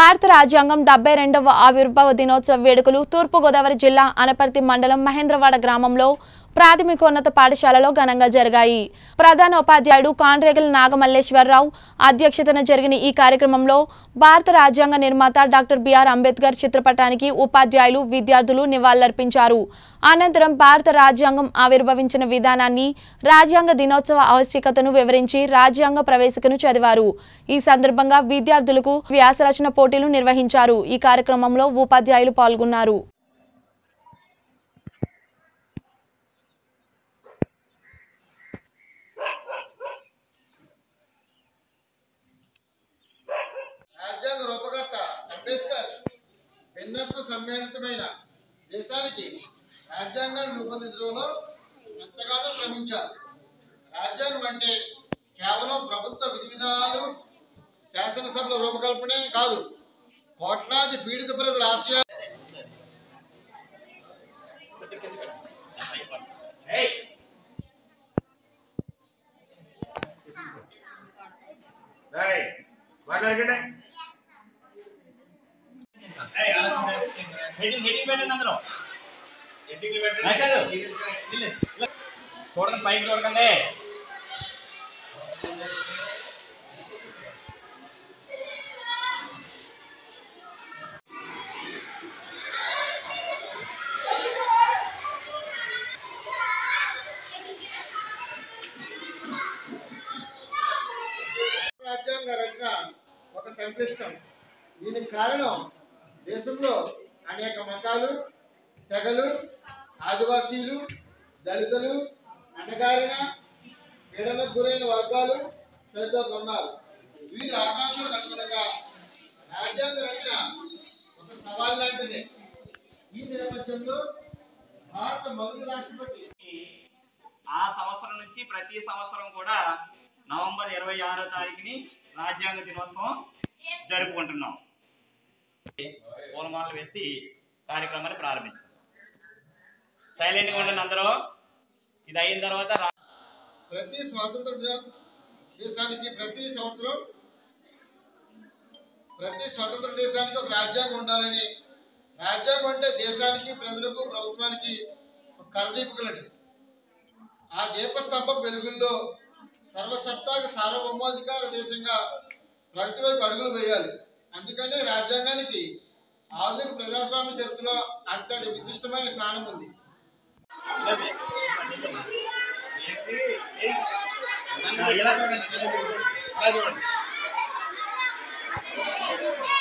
భారత రాజ్యాంగం డెబ్బై రెండవ ఆవిర్భావ దినోత్సవ వేడుకలు తూర్పుగోదావరి జిల్లా అనపర్తి మండలం మహేంద్రవాడ గ్రామంలో ప్రాథమికోన్నత పాఠశాలలో ఘనంగా జరిగాయి ప్రధాన ఉపాధ్యాయుడు కాన్రేగల్ నాగమల్లేశ్వరరావు అధ్యక్షతన జరిగిన ఈ కార్యక్రమంలో భారత రాజ్యాంగ నిర్మాత డాక్టర్ బిఆర్ అంబేద్కర్ చిత్రపటానికి ఉపాధ్యాయులు విద్యార్థులు నివాళులర్పించారు అనంతరం భారత రాజ్యాంగం ఆవిర్భవించిన విధానాన్ని రాజ్యాంగ దినోత్సవ ఆవశ్యకతను వివరించి రాజ్యాంగ ప్రవేశికను చదివారు ఈ సందర్భంగా విద్యార్థులకు వ్యాసరచన పోటీలు నిర్వహించారు ఈ కార్యక్రమంలో ఉపాధ్యాయులు పాల్గొన్నారు రాజ్యాంగ రూపకర్త అంబేద్కర్ భిన్నత్వ సమ్మేళితమైన దేశానికి రాజ్యాంగాన్ని రూపొందించడంలో ఎంతగానో శ్రమించారు రాజ్యాంగం అంటే కేవలం ప్రభుత్వ విధి విధానాలు శాసనసభల రూపకల్పనే కాదు కోట్లాది పీడిత ప్రజల ఆశయాలు ఏయ్, మాట్లాడకండి. ఏయ్, అలా చూడు. మీటింగ్ మీటింగ్ పెట్టండి అందరూ హెడ్డింగ్లు పెట్టండి. రాశారు. సీరియస్గా. ఇల్లు, ఇల్లు. చూడండి పైకి చూడకండి రాజ్యాంగ రచన ఒక సంక్లిష్టం దీనికి కారణం దేశంలో అనేక మతాలు తెగలు ఆదివాసీలు దళితులు అణగారిన పీడనకు గురైన వర్గాలు తదితరులు ఉన్నారు వీరి ఆకాంక్షలకు అనుగుణంగా రాజ్యాంగ రచన ఒక సవాల్ లాంటిది ఈ నేపథ్యంలో భారత మొదటి రాష్ట్రపతి ఆ సంవత్సరం నుంచి ప్రతి సంవత్సరం కూడా నవంబర్ ఇరవై ఆరో తారీఖుని రాజ్యాంగ దినోత్సవం జరుపుకుంటున్నాం పూలమాలలు వేసి కార్యక్రమాన్ని ప్రారంభించాం సైలెంట్గా ఉండండి అందరూ ఇది అయిన తర్వాత రా- ప్రతి స్వాతంత్ర దినం దేశానికి ప్రతి సంవత్సరం ప్రతి స్వతంత్ర దేశానికి ఒక రాజ్యాంగం ఉండాలని రాజ్యాంగం అంటే దేశానికి ప్రజలకు ప్రభుత్వానికి ఒక కరదీపిక లాంటిది ఆ దీపస్తంభం వెలుగుల్లో సర్వసత్తాక సార్వభౌమాధికార దేశంగా ప్రగతి వైపు అడుగులు వేయాలి అందుకనే రాజ్యాంగానికి ఆధునిక ప్రజాస్వామ్య చరిత్రలో అంతటి విశిష్టమైన స్థానం ఉంది వేసి, ఏయ్, ఇలా చూడండి. అలా చూడండి.